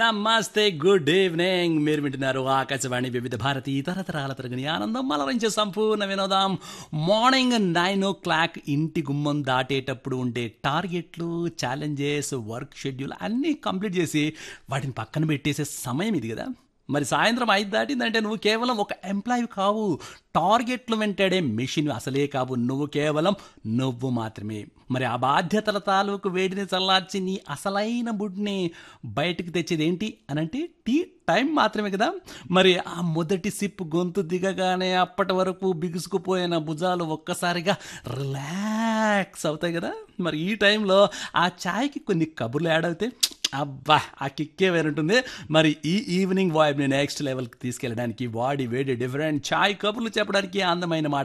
నమస్తే good evening మీరు వింటున్నారు ఆకాశవాణి వివిధ భారతి తరతరాల తరగని ఆనందం మలరించే సంపూర్ణ వినోదం మార్నింగ్ నైన్ ఓ క్లాక్ ఇంటి గుమ్మం దాటేటప్పుడు ఉండే టార్గెట్లు ఛాలెంజెస్ వర్క్ షెడ్యూల్ అన్నీ కంప్లీట్ చేసి వాటిని పక్కన పెట్టేసే సమయం ఇది కదా మరి సాయంత్రం ఐదు దాటిందంటే నువ్వు కేవలం ఒక ఎంప్లాయీ కావు టార్గెట్లు వెంటాడే మెషిన్ అసలే కావు నువ్వు కేవలం నువ్వు మాత్రమే మరి ఆ బాధ్యతల తాలూకు వేడిని చల్లార్చి నీ అసలైన బుడ్ని బయటకు తెచ్చేది ఏంటి అనంటే టీ టైం మాత్రమే కదా మరి ఆ మొదటి సిప్ గొంతు దిగగానే అప్పటి వరకు బిగుసుకుపోయిన భుజాలు ఒక్కసారిగా రిలాక్స్ అవుతాయి కదా మరి ఈ టైంలో ఆ ఛాయ్కి కొన్ని కబుర్లు యాడ్ అవుతాయి అబ్బా ఆ కిక్కే వేరుంటుంది మరి ఈ ఈవినింగ్ వాయిబ్ని నెక్స్ట్ లెవెల్కి తీసుకెళ్ళడానికి వాడి వేడి డిఫరెంట్ ఛాయ్ కబుర్లు చెప్పడానికి అందమైన మాట